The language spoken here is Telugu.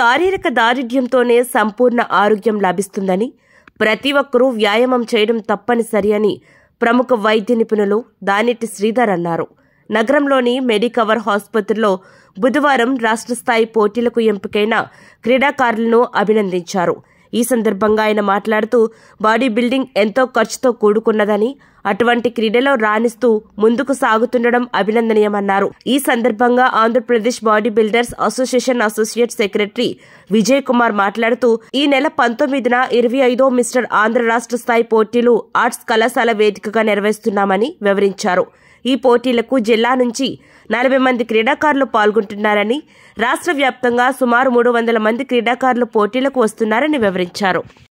శారీరక దారిద్ర్యంతోనే సంపూర్ణ ఆరోగ్యం లభిస్తుందని ప్రతి ఒక్కరూ వ్యాయామం చేయడం తప్పనిసరి అని ప్రముఖ వైద్య నిపుణులు దానిటి శ్రీధర్ అన్నారు నగరంలోని మెడికవర్ ఆసుపత్రిలో బుధవారం రాష్ట్ర స్థాయి పోటీలకు ఎంపికైన క్రీడాకారులను అభినందించారు ఈ సందర్భంగా ఆయన మాట్లాడుతూ బాడీ బిల్డింగ్ ఎంతో ఖర్చుతో కూడుకున్నదని అటువంటి క్రీడలో రాణిస్తూ ముందుకు సాగుతుండడం అభినందనీయమన్నారు ఈ సందర్భంగా Andhra Pradesh body builders association associate secretary Vijay Kumar మాట్లాడుతూ ఈ నెల పంతొమ్మిదిన ఇరవై ఐదో మిస్టర్ ఆంధ్ర రాష్ట్ర స్థాయి పోటీలు ఆర్ట్స్ కళాశాల వేదికగా నిర్వహిస్తున్నామని వివరించారు ఈ పోటీలకు జిల్లా నుంచి నలభై మంది క్రీడాకారులు పాల్గొంటున్నారని రాష్ట్ర వ్యాప్తంగా సుమారు మూడు వందల మంది క్రీడాకారులు పోటీలకు వస్తున్నారని వివరించారు